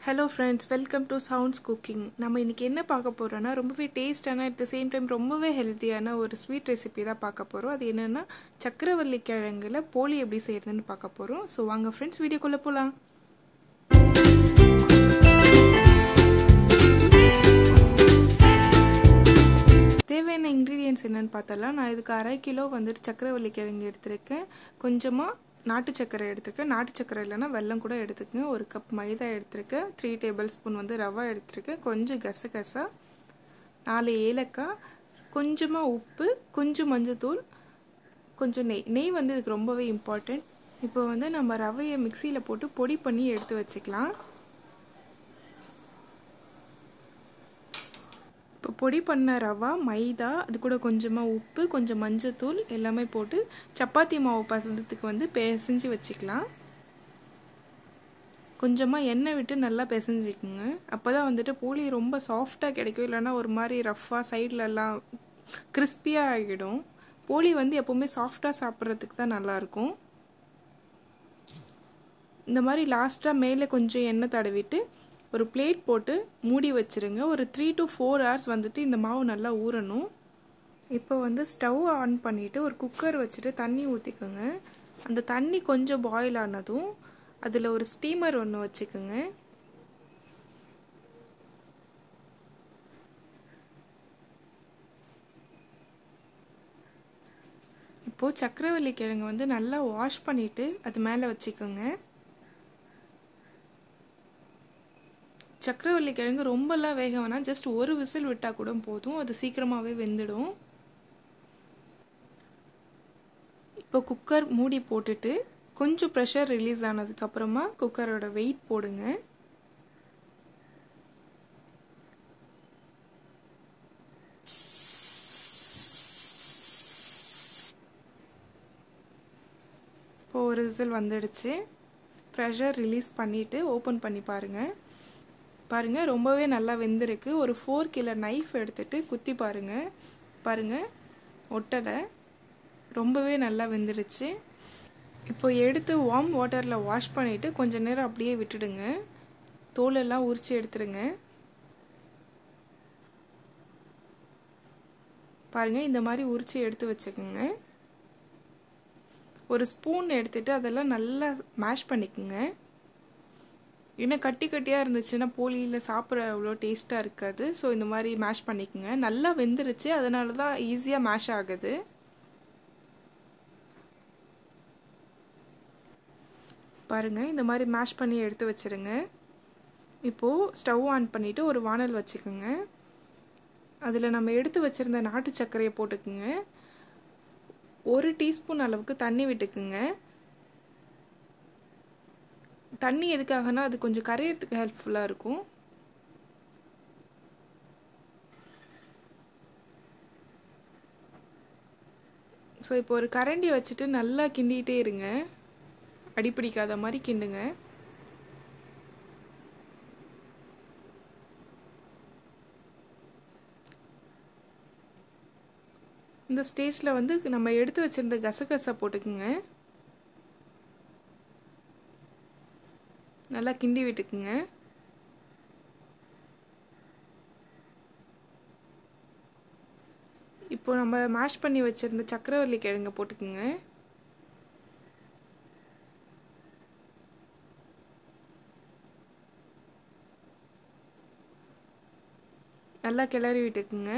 hello friends welcome to sounds cooking நம்ம இன்றைக்கி என்ன பார்க்க போகிறோன்னா ரொம்பவே டேஸ்டான அட் த சேம் டைம் ரொம்பவே ஹெல்த்தியான ஒரு ஸ்வீட் ரெசிபி தான் பார்க்க போகிறோம் அது என்னென்னா சக்கரவள்ளி கிழங்குல போலி எப்படி செய்கிறதுன்னு பார்க்க போகிறோம் ஸோ வாங்க ஃப்ரெண்ட்ஸ் வீடியோக்குள்ளே போகலாம் தேவையான இன்க்ரீடியன்ஸ் என்னென்னு பார்த்தலாம் நான் இதுக்கு அரை கிலோ வந்துட்டு சக்கரவள்ளி கிழங்கு எடுத்திருக்கேன் கொஞ்சமாக நாட்டு சக்கரை எடுத்திருக்கேன் நாட்டு சக்கரை இல்லைன்னா வெல்லம் கூட எடுத்துக்கங்க ஒரு கப் மைதா எடுத்திருக்கேன் த்ரீ டேபிள் ஸ்பூன் வந்து ரவா எடுத்திருக்கேன் கொஞ்சம் கசகசா நாலு ஏலக்காய் கொஞ்சமாக உப்பு கொஞ்சம் மஞ்சத்தூள் கொஞ்சம் நெய் நெய் வந்து இதுக்கு ரொம்பவே இம்பார்ட்டண்ட் இப்போ வந்து நம்ம ரவையை மிக்சியில் போட்டு பொடி பண்ணி எடுத்து வச்சுக்கலாம் இப்போ பொடி பண்ண ரவா மைதா அது கூட கொஞ்சமாக உப்பு கொஞ்சம் மஞ்சத்தூள் எல்லாமே போட்டு சப்பாத்தி மாவு பதத்துக்கு வந்து பிசைஞ்சு வச்சுக்கலாம் கொஞ்சமாக எண்ணெய் விட்டு நல்லா பிசைஞ்சிக்குங்க அப்போ தான் வந்துட்டு போலி ரொம்ப சாஃப்டாக கிடைக்கும் இல்லைன்னா ஒரு மாதிரி ரஃப்பாக சைட்லலாம் கிறிஸ்பியாக ஆகிடும் போலி வந்து எப்போவுமே சாஃப்டாக சாப்பிட்றதுக்கு தான் நல்லாயிருக்கும் இந்த மாதிரி லாஸ்ட்டாக மேலே கொஞ்சம் எண்ணெய் தடவிட்டு ஒரு பிளேட் போட்டு மூடி வச்சுருங்க ஒரு த்ரீ டு ஃபோர் ஹவர்ஸ் வந்துட்டு இந்த மாவு நல்லா ஊறணும் இப்போ வந்து ஸ்டவ் ஆன் பண்ணிவிட்டு ஒரு குக்கர் வச்சுட்டு தண்ணி ஊற்றிக்கோங்க அந்த தண்ணி கொஞ்சம் பாயில் ஆனதும் அதில் ஒரு ஸ்டீமர் ஒன்று வச்சுக்கோங்க இப்போது சக்கரவள்ளி கிழங்கு வந்து நல்லா வாஷ் பண்ணிவிட்டு அது மேலே வச்சுக்கோங்க சக்கரவள்ளி கிழங்கு ரொம்பலாம் வேக வேணாம் ஜஸ்ட் ஒரு விசில் விட்டால் கூட போதும் அது சீக்கிரமாகவே வெந்துடும் இப்போ குக்கர் மூடி போட்டுட்டு கொஞ்சம் ப்ரெஷர் ரிலீஸ் ஆனதுக்கப்புறமா குக்கரோட வெயிட் போடுங்க இப்போ ஒரு விசில் வந்துடுச்சு ப்ரெஷர் ரிலீஸ் பண்ணிவிட்டு ஓப்பன் பண்ணி பாருங்கள் பாருங்கள் ரொம்பவே நல்லா வெந்திருக்கு ஒரு ஃபோர் கிலோ நைஃப் எடுத்துகிட்டு குத்தி பாருங்கள் பாருங்கள் ஒட்டலை ரொம்பவே நல்லா வெந்துடுச்சு இப்போ எடுத்து வார்ம் வாட்டரில் வாஷ் பண்ணிவிட்டு கொஞ்சம் நேரம் அப்படியே விட்டுடுங்க தோலெல்லாம் உரித்து எடுத்துடுங்க பாருங்கள் இந்த மாதிரி உரித்து எடுத்து வச்சுக்கோங்க ஒரு ஸ்பூன் எடுத்துகிட்டு அதெல்லாம் நல்லா மேஷ் பண்ணிக்கோங்க இன்னும் கட்டி கட்டியாக இருந்துச்சுன்னா போலியில் சாப்பிட அவ்வளோ டேஸ்ட்டாக இருக்காது ஸோ இந்த மாதிரி மேஷ் பண்ணிக்கோங்க நல்லா வெந்துருச்சு அதனால தான் ஈஸியாக மேஷ் ஆகுது பாருங்கள் இந்த மாதிரி மேஷ் பண்ணி எடுத்து வச்சுருங்க இப்போது ஸ்டவ் ஆன் பண்ணிவிட்டு ஒரு வானல் வச்சுக்கோங்க அதில் நம்ம எடுத்து வச்சுருந்த நாட்டு சர்க்கரையை போட்டுக்குங்க ஒரு டீஸ்பூன் அளவுக்கு தண்ணி விட்டுக்குங்க தண்ணி எதுக்காகனா அது கொஞ்சம் கரையிறதுக்கு ஹெல்ப்ஃபுல்லாக இருக்கும் ஸோ இப்போ ஒரு கரண்டி வச்சுட்டு நல்லா கிண்டிகிட்டே இருங்க அடிப்பிடிக்காத மாதிரி கிண்டுங்க இந்த ஸ்டேஜில் வந்து நம்ம எடுத்து வச்சுருந்த கசகசா போட்டுக்குங்க நல்லா கிண்டி விட்டுக்குங்க இப்போ நம்ம மேஷ் பண்ணி வச்சுருந்த சக்கரவள்ளி கிழங்க போட்டுக்குங்க நல்லா கிளறி விட்டுக்குங்க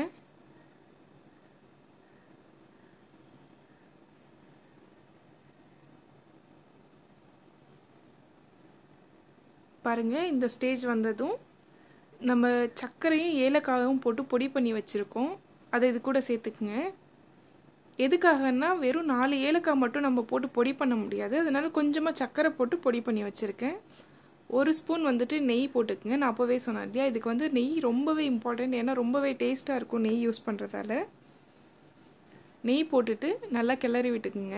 பாருங்கள் இந்த ஸ்டேஜ் வந்ததும் நம்ம சர்க்கரையும் ஏலக்காயும் போட்டு பொடி பண்ணி வச்சுருக்கோம் அதை இது கூட சேர்த்துக்குங்க எதுக்காகன்னா வெறும் நாலு ஏலக்காய் மட்டும் நம்ம போட்டு பொடி பண்ண முடியாது அதனால் கொஞ்சமாக சர்க்கரை போட்டு பொடி பண்ணி வச்சுருக்கேன் ஒரு ஸ்பூன் வந்துட்டு நெய் போட்டுக்குங்க நான் அப்போவே சொன்னேன் இல்லையா இதுக்கு வந்து நெய் ரொம்பவே இம்பார்ட்டண்ட் ஏன்னா ரொம்பவே டேஸ்ட்டாக இருக்கும் நெய் யூஸ் பண்ணுறதால நெய் போட்டுட்டு நல்லா கிளறி விட்டுக்குங்க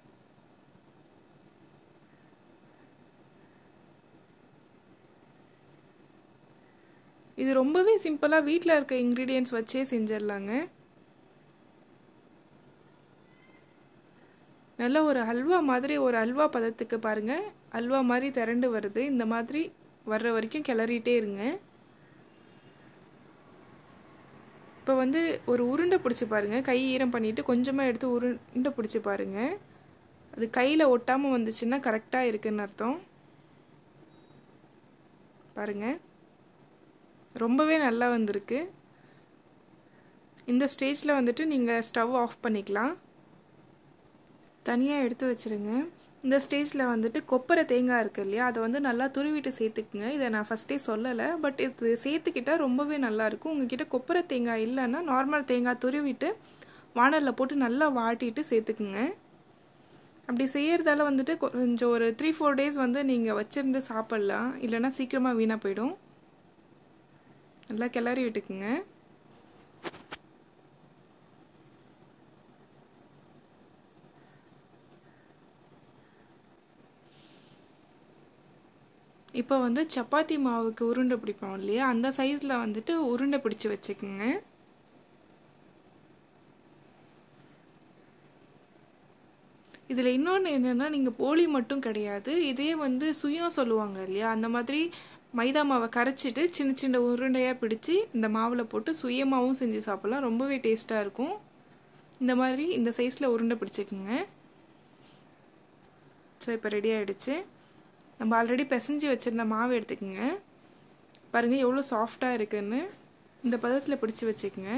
இது ரொம்பவே சிம்பிளாக வீட்டில் இருக்க இன்க்ரீடியன்ஸ் வச்சே செஞ்சிடலாங்க நல்ல ஒரு அல்வா மாதிரி ஒரு அல்வா பதத்துக்கு பாருங்கள் அல்வா மாதிரி திரண்டு வருது இந்த மாதிரி வர்ற வரைக்கும் கிளறிட்டே இருங்க இப்போ வந்து ஒரு உருண்டை பிடிச்சி பாருங்கள் கை ஈரம் பண்ணிவிட்டு கொஞ்சமாக எடுத்து உருண்டை பிடிச்சி பாருங்கள் அது கையில் ஒட்டாமல் வந்துச்சுன்னா கரெக்டாக இருக்குன்னு அர்த்தம் பாருங்கள் ரொம்பவே நல்லா வந்திருக்கு இந்த ஸ்டேஜில் வந்துட்டு நீங்கள் ஸ்டவ் ஆஃப் பண்ணிக்கலாம் தனியாக எடுத்து வச்சுருங்க இந்த ஸ்டேஜில் வந்துட்டு கொப்பரை தேங்காய் இருக்குது இல்லையா அதை வந்து நல்லா துருவிட்டு சேர்த்துக்குங்க இதை நான் ஃபஸ்ட்டே சொல்லலை பட் இது சேர்த்துக்கிட்டால் ரொம்பவே நல்லாயிருக்கும் உங்ககிட்ட கொப்பரை தேங்காய் இல்லைன்னா நார்மல் தேங்காய் துருவிட்டு வானலில் போட்டு நல்லா வாட்டிட்டு சேர்த்துக்குங்க அப்படி செய்கிறதால வந்துட்டு கொஞ்சம் ஒரு த்ரீ ஃபோர் டேஸ் வந்து நீங்கள் வச்சுருந்து சாப்பிட்லாம் இல்லைன்னா சீக்கிரமாக வீணாக போயிடும் நல்லா கிளறி விட்டுக்குங்க இப்போ வந்து சப்பாத்தி மாவுக்கு உருண்டை பிடிப்போம் இல்லையா அந்த சைஸில் வந்துட்டு உருண்டை பிடிச்சி வச்சுக்கோங்க இதில் இன்னொன்று என்னென்னா நீங்கள் போலி மட்டும் கிடையாது இதே வந்து சுயம் சொல்லுவாங்க இல்லையா அந்த மாதிரி மைதா மாவை கரைச்சிட்டு சின்ன சின்ன உருண்டையாக பிடிச்சி இந்த மாவில் போட்டு சுயமாகவும் செஞ்சு சாப்பிட்லாம் ரொம்பவே டேஸ்ட்டாக இருக்கும் இந்த மாதிரி இந்த சைஸில் உருண்டை பிடிச்சிக்கோங்க ஸோ இப்போ ரெடி ஆகிடுச்சு நம்ம ஆல்ரெடி பிசைஞ்சு வச்சுருந்த மாவு எடுத்துக்கோங்க பாருங்கள் எவ்வளோ சாஃப்டாக இருக்குன்னு இந்த பதத்தில் பிடிச்சி வச்சுக்கோங்க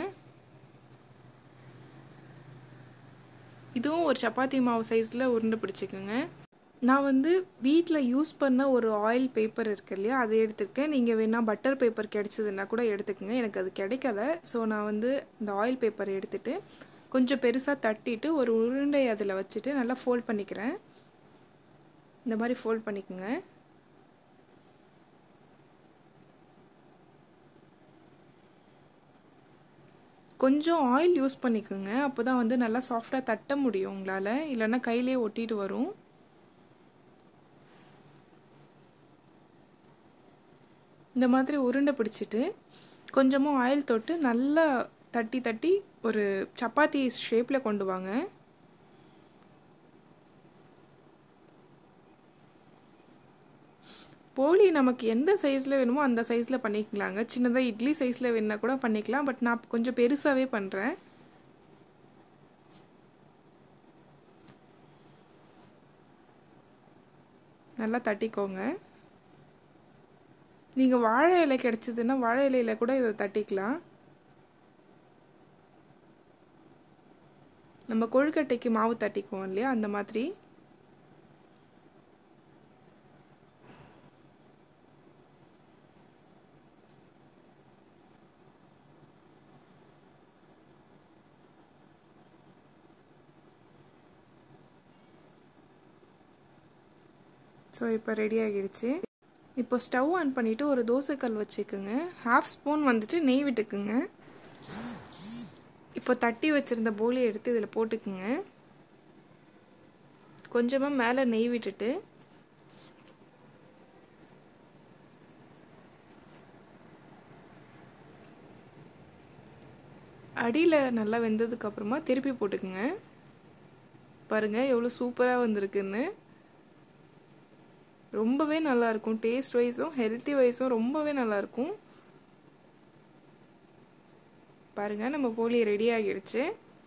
இதுவும் ஒரு சப்பாத்தி மாவு சைஸில் உருண்டை பிடிச்சிக்கோங்க நான் வந்து வீட்டில் யூஸ் பண்ண ஒரு ஆயில் பேப்பர் இருக்கு இல்லையா அதை எடுத்துருக்கேன் நீங்கள் வேணால் பட்டர் பேப்பர் கிடச்சிதுன்னா கூட எடுத்துக்கோங்க எனக்கு அது கிடைக்கல ஸோ நான் வந்து இந்த ஆயில் பேப்பர் எடுத்துகிட்டு கொஞ்சம் பெருசாக தட்டிட்டு ஒரு உருண்டை அதில் வச்சுட்டு நல்லா ஃபோல்ட் பண்ணிக்கிறேன் இந்த மாதிரி ஃபோல்ட் பண்ணிக்கோங்க கொஞ்சம் ஆயில் யூஸ் பண்ணிக்கோங்க அப்போ தான் வந்து நல்லா சாஃப்டாக தட்ட முடியும் உங்களால் இல்லைன்னா கையிலே ஒட்டிட்டு வரும் இந்த மாதிரி உருண்டை பிடிச்சிட்டு கொஞ்சமாக ஆயில் தொட்டு நல்லா தட்டி தட்டி ஒரு சப்பாத்தி ஷேப்பில் கொண்டு வாங்க போலி நமக்கு எந்த சைஸில் வேணுமோ அந்த சைஸில் பண்ணிக்கலாங்க சின்னதாக இட்லி சைஸில் வேணால் கூட பண்ணிக்கலாம் பட் நான் கொஞ்சம் பெருசாகவே பண்ணுறேன் நல்லா தட்டிக்கோங்க நீங்கள் வாழை இலை கிடச்சிதுன்னா வாழை இலையில் கூட இதை தட்டிக்கலாம் நம்ம கொழுக்கட்டைக்கு மாவு தட்டிக்குவோம் இல்லையா அந்த மாதிரி ஸோ இப்போ ரெடி ஆகிடுச்சு இப்போ ஸ்டவ் ஆன் பண்ணிவிட்டு ஒரு தோசைக்கல் வச்சுக்கோங்க ஹாஃப் ஸ்பூன் வந்துட்டு நெய் விட்டுக்குங்க இப்போ தட்டி வச்சுருந்த போலி எடுத்து இதில் போட்டுக்குங்க கொஞ்சமாக மேலே நெய் விட்டுட்டு அடியில் நல்லா வெந்ததுக்கப்புறமா திருப்பி போட்டுக்குங்க பாருங்கள் எவ்வளோ சூப்பராக வந்திருக்குன்னு ரொம்பவே நல்லாயிருக்கும் டேஸ்ட் வைஸும் ஹெல்த்தி வைஸும் ரொம்பவே நல்லாயிருக்கும் பாருங்கள் நம்ம போலி ரெடி ஆகிடுச்சு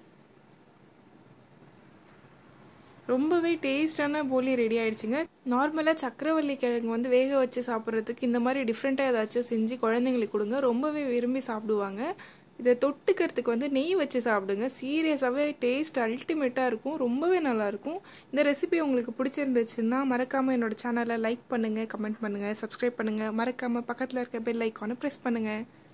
ரொம்பவே டேஸ்டான போலி ரெடி ஆயிடுச்சுங்க நார்மலாக சக்கரவள்ளி கிழங்கு வந்து வேக வச்சு சாப்பிட்றதுக்கு இந்த மாதிரி டிஃப்ரெண்ட்டாக ஏதாச்சும் செஞ்சு குழந்தைங்களுக்கு கொடுங்க ரொம்பவே விரும்பி சாப்பிடுவாங்க இதை தொட்டுக்கிறதுக்கு வந்து நெய் வச்சு சாப்பிடுங்க சீரியஸாகவே டேஸ்ட் அல்டிமேட்டாக இருக்கும் ரொம்பவே நல்லாயிருக்கும் இந்த ரெசிபி உங்களுக்கு பிடிச்சிருந்துச்சுன்னா மறக்காமல் என்னோட சேனலை லைக் பண்ணுங்கள் கமெண்ட் பண்ணுங்கள் சப்ஸ்கிரைப் பண்ணுங்கள் மறக்காமல் பக்கத்தில் இருக்க பெல் ஐக்கானை ப்ரெஸ் பண்ணுங்கள்